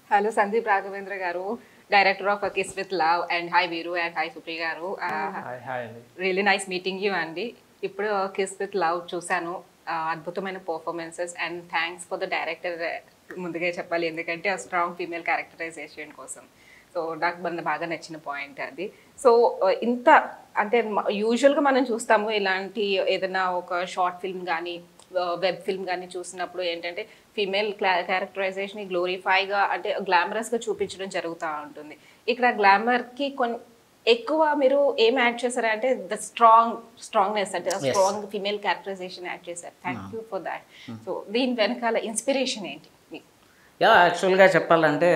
Hello Sandeep Raghavendra garu director of kiss with love and hi Veeru and hi Supriya garu hi hi అండి really nice meeting you అండి ఇప్పుడు kiss with love చూశాను ఆ, అద్భుతమైన performances and thanks for the director ముందుగా చెప్పాలి ఎందుకంటే ఆ స్ట్రాంగ్ ఫీమేల్ క్యారెక్టరైజేషన్ కోసం సో నాకు మన బాగా నచ్చిన పాయింట్ అది సో ఇంత అంటే యూజువల్గా మనం చూస్తాము ఇలాంటి ఏదైనా ఒక షార్ట్ ఫిల్మ్ కానీ వెబ్ ఫిల్మ్ కానీ చూసినప్పుడు ఏంటంటే ఫీమేల్ క్యారెక్టరైజేషన్ గ్లోరిఫైగా అంటే గ్లామరస్గా చూపించడం జరుగుతూ ఉంటుంది ఇక్కడ గ్లామర్కి కొన్ని ఎక్కువ మీరు ఏం యాడ్ చేశారంటే ద స్ట్రాంగ్ స్ట్రాంగ్నెస్ అంటే స్ట్రాంగ్ ఫీమేల్ క్యారెక్టరైజేషన్ యాడ్ చేశారు thank you for that so దీని వెనకాల ఇన్స్పిరేషన్ ఏంటి మీకు యా యాక్చువల్గా చెప్పాలంటే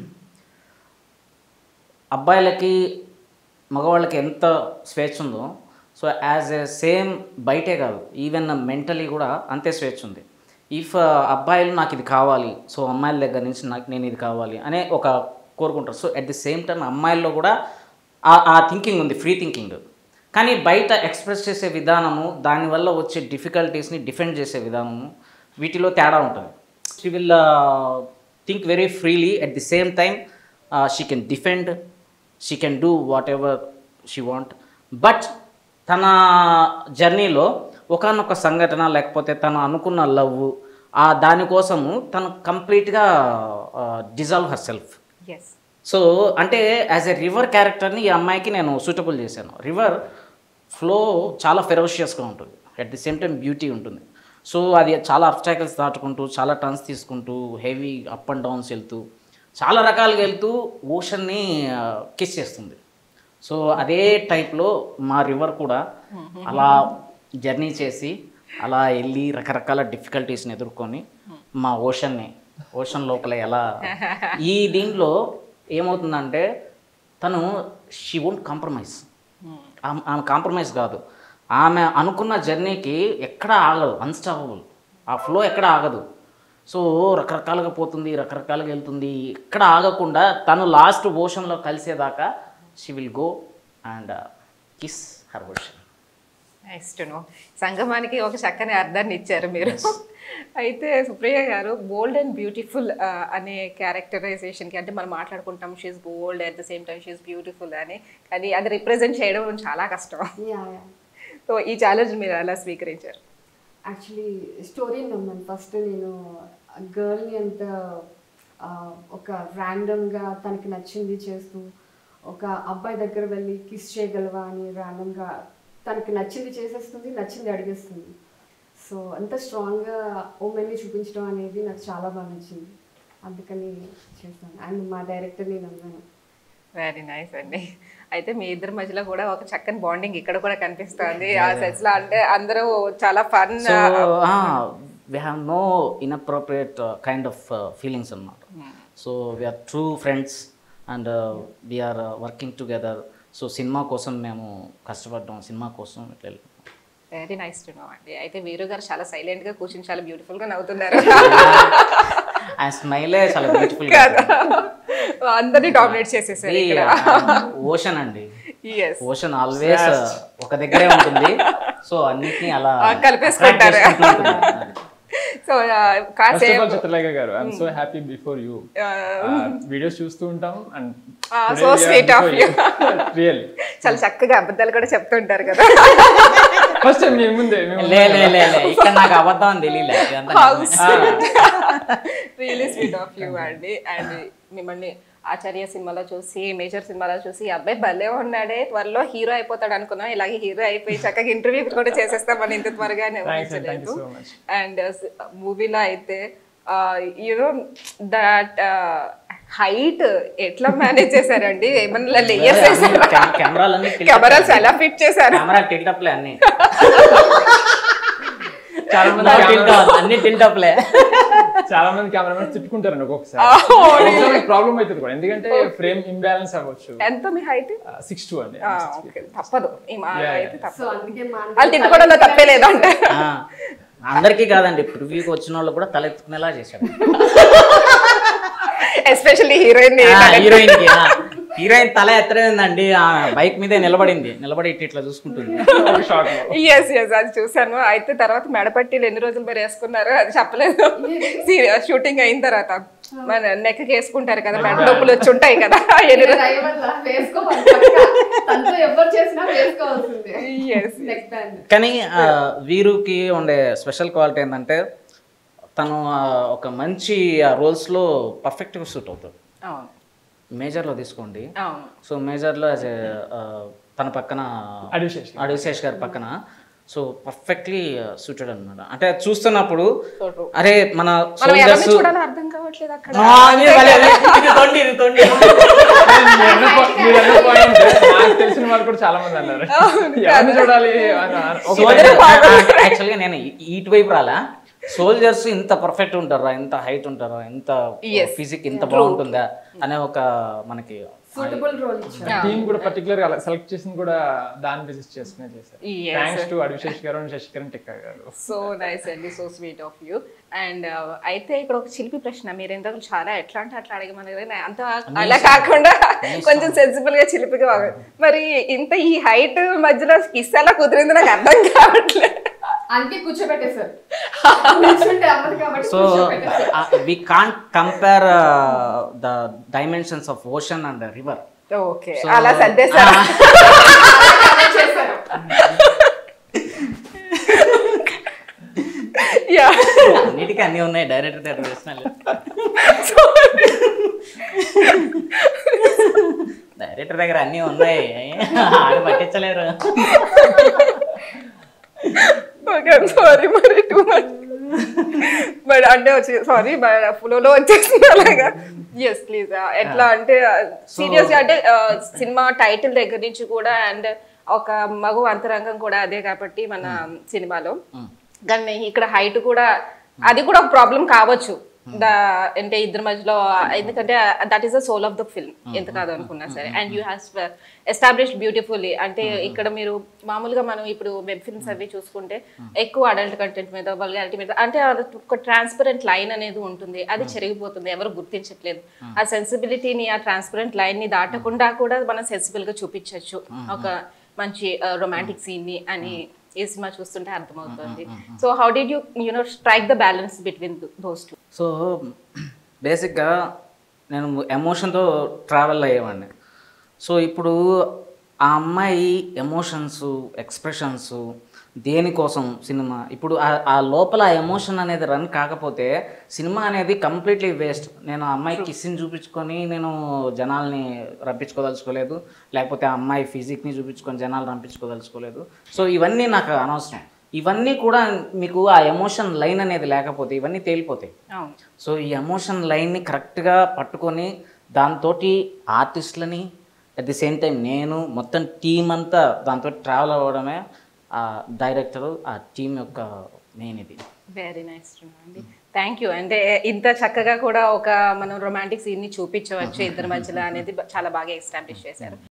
అబ్బాయిలకి మగవాళ్ళకి ఎంత స్వేచ్ఛ ఉందో సో యాజ్ ఎ సేమ్ బయటే కాదు ఈవెన్ మెంటలీ కూడా అంతే స్వేచ్ఛ ఉంది ఇఫ్ అబ్బాయిలు నాకు ఇది కావాలి సో అమ్మాయిల దగ్గర నుంచి నాకు నేను ఇది కావాలి అనే ఒక కోరుకుంటారు so at the same time అమ్మాయిల్లో కూడా ఆ- ఆ థింకింగ్ ఉంది ఫ్రీ థింకింగ్ కానీ బయట ఎక్స్ప్రెస్ చేసే విధానము దానివల్ల వచ్చే డిఫికల్టీస్ని డిఫెండ్ చేసే విధానము వీటిలో తేడా ఉంటుంది she will think very freely at the same time she can defend she can do whatever she want but తన జర్నీలో ఒకనొక సంఘటన లేకపోతే తను అనుకున్న లవ్ ఆ దానికోసము తను కంప్లీట్గా dissolve herself yes so అంటే యాజ్ ఎ రివర్ క్యారెక్టర్ని ఈ అమ్మాయికి నేను సూటబుల్ చేశాను రివర్ ఫ్లో చాలా ఫెరోషియస్గా ఉంటుంది at the same time beauty ఉంటుంది సో అది చాలా అబ్స్టాకల్స్ దాటుకుంటూ చాలా టర్న్స్ తీసుకుంటూ హెవీ అప్ అండ్ డౌన్స్ వెళ్తూ చాలా రకాలుగా వెళ్తూ ఓషన్ని కిస్ చేస్తుంది సో అదే టైప్లో మా రివర్ కూడా అలా జర్నీ చేసి అలా వెళ్ళి రకరకాల డిఫికల్టీస్ని ఎదుర్కొని మా ఓషన్ని ఓషన్ లోపల ఎలా ఈ దీంట్లో ఏమవుతుందంటే తను షీ వోంట్ కాంప్రమైజ్ ఆమె కాంప్రమైజ్ కాదు ఆమె అనుకున్న జర్నీకి ఎక్కడ ఆగదు అన్స్టాపబుల్ ఆ ఫ్లో ఎక్కడ ఆగదు సో రకరకాలుగా పోతుంది రకరకాలుగా వెళ్తుంది ఎక్కడ ఆగకుండా తను లాస్ట్ ఓషన్లో కలిసేదాకా she will go and kiss her ocean nice to know సంగమానికి ఒక చక్కని అర్థాన్ని ఇచ్చారు మీరు అయితే సుప్రియ గారు బోల్డ్ అండ్ బ్యూటిఫుల్ అనే క్యారెక్టరైజేషన్కి అంటే మనం మాట్లాడుకుంటాం she bold at the same time she beautiful అని కానీ అది రిప్రజెంట్ చేయడం చాలా కష్టం యా యా సో ఈ ఛాలెంజ్ మీరు ఎలా స్వీకరించారు యాక్చువల్లీ స్టోరీ నమ్మాను ఫస్ట్ నేను గర్ల్ని అంత ఆ, ఒక ర్యాండమ్గా తనకి నచ్చింది చేస్తూ ఒక అబ్బాయి దగ్గర వెళ్ళి కిస్ చేయగలవా అని ర్యాండమ్గా తనకి నచ్చింది చేసేస్తుంది నచ్చింది అడిగేస్తుంది సో అంత స్ట్రాంగ్గా ఉమెన్ని చూపించడం అనేది నాకు చాలా బాగా నచ్చింది అందుకని చేస్తాను అండ్ మా డైరెక్టర్ని నమ్మాను వెరీ నైస్ అండి అయితే మీ ఇద్దరి మధ్యలో కూడా ఒక చక్కని బాండింగ్ ఇక్కడ కూడా కనిపిస్తుంది ఆ సెట్స్ లో అంటే అందరూ చాలా fun so we have no inappropriate kind of feelings అన్నమాట so we're true friends and we're working together so cinema కోసం మేము కష్టపడ్డాం సినిమా కోసం ఇట్లా వెళ్ళాం. వెరీ నైస్ టు నో అండి అయితే వీరు గారు చాలా సైలెంట్ గా కూర్చుని చాలా బ్యూటిఫుల్ గా నవ్వుతున్నారు ఆయన స్మైలే చాలా బ్యూటిఫుల్ కదా అందరినీ డామినేట్ చేసేసారు ఇక్కడ ఓషన్ అండి ఎస్ ఓషన్ ఆల్వేస్ ఒక దగ్గరే ఉంటుంది సో అన్నిటినీ అలా ఆ, కలిపేసుకుంటారు. attract చేసుకుంటూ ఉంటుంది. సో ఫస్ట్ ఆఫ్ కాసేపు all Chitralekha garu I'm so happy before you videos చూస్తూ ఉంటాం and Ah, so sweet of you. Real చాలా చక్కగా అబద్ధాలు కూడా చెప్తుంటారు కదా ఫస్ట్ టైం మీ ముందే మీ ముందే లే లే లే లే ఇక్కడ నాకు అబద్ధం అని తెలియలే ఇదంతా నిజమే. రియలీ స్వీట్ ఆఫ్ యూ అండి అండ్ మిమ్మల్ని ఆచార్య సినిమాలో చూసి మేజర్ సినిమాలో చూసి ఈ అబ్బాయి భలే ఉన్నాడే త్వరలో హీరో అయిపోతాడు అనుకున్నాం ఇలాగే హీరో అయిపోయి చక్కగా ఇంటర్వ్యూ కూడా చేసేస్తామని ఇంత త్వరగానే Thanks, and thank you ఊహించలేదు so much. అండ్ మూవీలో అయితే యూనో దట్ హైట్ ఎట్లా మేనేజ్ చేశారండి ఏమన్నా లేయర్స్ వేసారా కె- కెమెరాలన్నీ tilt up కెమెరాస్ ఎలా ఫిట్ చేశారు కెమెరా టిల్టప్లే అన్ని చాలా మంది tilt up, అన్ని టిల్టప్లే చాలా మంది కెమెరామెన్స్ తిట్టుకుంటారండి ఒక్కొక్కసారి ప్రాబ్లం అవుతుంది కూడా ఎందుకంటే ఫ్రేమ్ ఇంబ్యాలెన్స్ అవ్వచ్చు ఎంత మీ హైట్ సిక్స్ టూ అండి ఓకే తప్పదు ఈ మా Yeah, అయితే సో తప్పదు అందుకే మా వాళ్ళు తిట్టుకోవడంలో తప్పే లేదంటే అందరికీ కాదండి ప్రివ్యూకి వచ్చిన వాళ్ళు కూడా తలెత్తుకునేలా చేశాడు ఎస్పెషల్లీ హీరోయిన్ హీరోయిన్ కి హీరోయిన్ తల ఎత్తలేదండి ఆ బైక్ మీదే నిలబడింది నిలబడి ఇట్లా ఇట్లా చూసుకుంటుంది ఒక షార్ట్ ఎస్ ఎస్ అది చూసాను అయితే తర్వాత మెడపట్టీలు ఎన్ని రోజులు మరి వేసుకున్నారు అది చెప్పలేదు షూటింగ్ అయిన తర్వాత మన నెక్ వేసుకుంటారు కదా మెడ నొప్పులు వచ్చి ఉంటాయి కదా ఎన్ని రోజులు దయ వల్ల వేసుకోవాలి పక్కా. తనతో ఎవరు చేసినా వేసుకోవాల్సిందే ఎస్ నెక్ బ్యాండ్ కానీ ఆ, వీరుకి ఉండే స్పెషల్ క్వాలిటీ ఏంటంటే తను ఆ, ఒక మంచి రోల్స్లో పర్ఫెక్ట్గా సూట్ అవుతాడు అవును మేజర్లో తీసుకోండి అవును సో మేజర్లో యాజ్ ఏ తన పక్కన అడివిశేష్ అడివిశేష్ గారి పక్కన సో పర్ఫెక్ట్లీ సూటెడ్ అనమాట అంటే చూస్తున్నప్పుడు So true. అరే మన మనం ఎవరిని soldiers- చూడాలో అర్థం కావట్లేదు అక్కడ ఆ, ఇది భలే, ఇది తొండి, ఇది తొండి. మీరు అన్న పాయింట్ నాకు తెలిసిన వాళ్ళు కూడా చాలా మంది అన్నారు ఎవరిని చూడాలి అని అని- ఒక Soldier- యాక్చువల్గా నేను ఈ- ఇటువైపు రాలా సోల్జర్స్ ఇంత పర్ఫెక్ట్ ఉంటారా ఇంత హైట్ ఉంటారా ఇంత Yes. ఫిజిక్ ఇంత బాగుంటుందా అనే ఒక మనకి సూటబుల్ రోల్ ఇచ్చారు టీం కూడా పర్టికులర్ గా సెలెక్ట్ చేసింది కూడా దాన్ని బేసిస్ చేసుకునే చేశారు Yes. థ్యాంక్స్ టు అడివిశేష్ గారు and Sashikiran Tikka garu so nice అండి so sweet of you and అయితే ఇక్కడ ఒక శిల్పి ప్రశ్న మీరు ఎందుకు చాలా ఎట్లా అంటే అట్లా అడగమని కదా, అంత అలా కాకుండా కొంచెం సెన్సిబుల్ గా చిలిపిగా వాగా- మరి ఇంత ఈ హైట్ మధ్యలో కిస్ ఎలా కుదిరింది నాకు అర్థం కావట్లేదు అంటే కూర్చోబెట్టేశారు నిల్చుంటే అవ్వదు కాబట్టి సో కూర్చోబెట్టేశారు we can't compare the dimensions of ocean and river okay అలా సర్దేశారు అలా చేశారు యా అన్నిటికీ అన్నీ ఉన్నాయి డైరెక్టర్ దగ్గర ప్రశ్నలు డైరెక్టర్ దగ్గర అన్నీ ఉన్నాయి ఆడు పట్టించలేరు ఓకే సారీ మరి టూ మచ్ బట్ అంటే వచ్చి సారీ ఫ్లోలో వచ్చేసింది అలాగా ఎస్ ప్లీజ్ ఎట్లా అంటే సీరియస్ అంటే uh, సినిమా టైటిల్ దగ్గర నుంచి కూడా అండ్ ఒక మగు అంతరంగం కూడా అదే కాబట్టి మన సినిమాలో కానీ ఇక్కడ హైట్ కూడా అది కూడా ఒక ప్రాబ్లం కావచ్చు ద అంటే ఇద్దరి మధ్యలో ఎందుకంటే that is the soul of the film ఎంత కాదు అనుకున్నా సరే and you has established beautifully అంటే ఇక్కడ మీరు మామూలుగా మనం ఇప్పుడు వెబ్ ఫిల్మ్స్ అవి చూసుకుంటే ఎక్కువ అడల్ట్ కంటెంట్ మీద వల్గారిటీ మీద అంటే అది ఒక ట్రాన్స్పరెంట్ లైన్ అనేది ఉంటుంది అది చెరిగిపోతుంది ఎవరు గుర్తించట్లేదు ఆ సెన్సిబిలిటీని ఆ ట్రాన్స్పరెంట్ లైన్ ని దాటకుండా కూడా మనం సెన్సిబుల్ గా చూపించవచ్చు ఒక మంచి రొమాంటిక్ సీన్ ని అని ఈ సినిమా చూస్తుంటే అర్థమవుతుంది so how did you you know strike the balance between those two so బేసిక్గా నేను ఎమోషన్తో ట్రావెల్ అయ్యేవాడిని సో ఇప్పుడు ఆ అమ్మాయి ఎమోషన్స్ ఎక్స్ప్రెషన్స్ దేనికోసం సినిమా ఇప్పుడు ఆ- ఆ లోపల ఆ ఎమోషన్ అనేది రన్ కాకపోతే సినిమా అనేది కంప్లీట్లీ వేస్ట్ నేను ఆ అమ్మాయి కిస్ని చూపించుకొని నేను జనాల్ని రప్పించుకోదలుచుకోలేదు లేకపోతే ఆ అమ్మాయి ఫిజిక్ని చూపించుకొని జనాలు రంపించుకోదలుచుకోలేదు సో ఇవన్నీ నాకు అనవసరం ఇవన్నీ కూడా మీకు ఆ ఎమోషన్ లైన్ అనేది లేకపోతే ఇవన్నీ తేలిపోతాయి అవును సో ఈ ఎమోషన్ లైన్ని కరెక్ట్గా పట్టుకొని దాంతో ఆర్టిస్టులని అట్ ది సేమ్ టైం నేను మొత్తం టీం అంతా దాంతో ట్రావెల్ అవ్వడమే ఆ డైరెక్టర్ ఆ టీం యొక్క మెయిన్ ఇది వెరీ నైస్ అండి థ్యాంక్ యూ అంటే ఇంత చక్కగా కూడా ఒక మనం రొమాంటిక్ సీన్ ని చూపించవచ్చు ఇద్దరి మధ్యలో అనేది చాలా బాగా ఎస్టాబ్లిష్ చేశారు